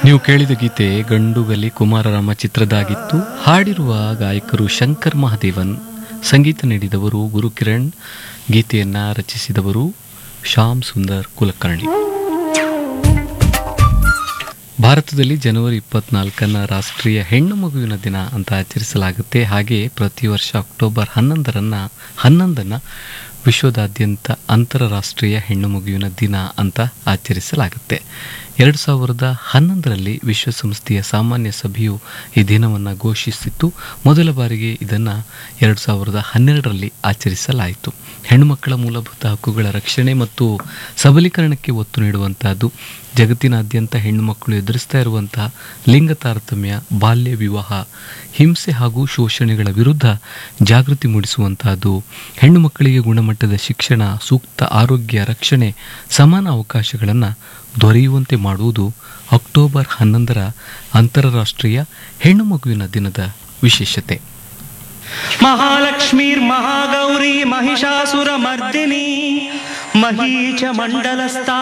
ನೀವು ಕೇಳಿದ ಗೀತೆ ಗಂಡುಗಲಿ ಕುಮಾರರಾಮ ಚಿತ್ರದಾಗಿತ್ತು ಹಾಡಿರುವ ಗಾಯಕರು ಶಂಕರ್ ಮಹಾದೇವನ್ ಸಂಗೀತ ನೀಡಿದವರು ಗುರುಕಿರಣ್ ಗೀತೆಯನ್ನ ರಚಿಸಿದವರು ಶ್ಯಾಮ್ ಸುಂದರ್ ಕುಲಕರ್ಣಿ ಭಾರತದಲ್ಲಿ ಜನವರಿ ಇಪ್ಪತ್ನಾಲ್ಕನ್ನ ರಾಷ್ಟ್ರೀಯ ಹೆಣ್ಣು ಮಗುವಿನ ದಿನ ಅಂತ ಆಚರಿಸಲಾಗುತ್ತೆ ಹಾಗೆ ಪ್ರತಿ ವರ್ಷ ಅಕ್ಟೋಬರ್ ಹನ್ನೊಂದರನ್ನ ಹನ್ನೊಂದನ್ನ ವಿಶ್ವದಾದ್ಯಂತ ಅಂತಾರಾಷ್ಟ್ರೀಯ ಹೆಣ್ಣು ಮಗುವಿನ ದಿನ ಅಂತ ಆಚರಿಸಲಾಗುತ್ತೆ ಎರಡು ಸಾವಿರದ ಹನ್ನೊಂದರಲ್ಲಿ ವಿಶ್ವಸಂಸ್ಥೆಯ ಸಾಮಾನ್ಯ ಸಭೆಯು ಈ ದಿನವನ್ನು ಘೋಷಿಸಿತ್ತು ಮೊದಲ ಬಾರಿಗೆ ಇದನ್ನು ಎರಡು ಸಾವಿರದ ಹನ್ನೆರಡರಲ್ಲಿ ಆಚರಿಸಲಾಯಿತು ಹೆಣ್ಣುಮಕ್ಕಳ ಮೂಲಭೂತ ಹಕ್ಕುಗಳ ರಕ್ಷಣೆ ಮತ್ತು ಸಬಲೀಕರಣಕ್ಕೆ ಒತ್ತು ನೀಡುವಂತಹದ್ದು ಜಗತ್ತಿನಾದ್ಯಂತ ಹೆಣ್ಣು ಮಕ್ಕಳು ಎದುರಿಸ್ತಾ ಇರುವಂತಹ ಲಿಂಗ ತಾರತಮ್ಯ ಬಾಲ್ಯ ವಿವಾಹ ಹಿಂಸೆ ಹಾಗೂ ಶೋಷಣೆಗಳ ವಿರುದ್ಧ ಜಾಗೃತಿ ಮೂಡಿಸುವಂತಹದ್ದು ಹೆಣ್ಣು ಮಕ್ಕಳಿಗೆ ಗುಣಮಟ್ಟದ ಶಿಕ್ಷಣ ಸೂಕ್ತ ಆರೋಗ್ಯ ರಕ್ಷಣೆ ಸಮಾನ ಅವಕಾಶಗಳನ್ನು ದೊರೆಯುವಂತೆ ಮಾಡುವುದು ಅಕ್ಟೋಬರ್ ಹನ್ನೊಂದರ ಅಂತಾರಾಷ್ಟ್ರೀಯ ಹೆಣ್ಣು ಮಗುವಿನ ದಿನದ ವಿಶೇಷತೆ महालक्ष्मीर्महागौरी महिषासुरमर्दिनी महीच मण्डलस्था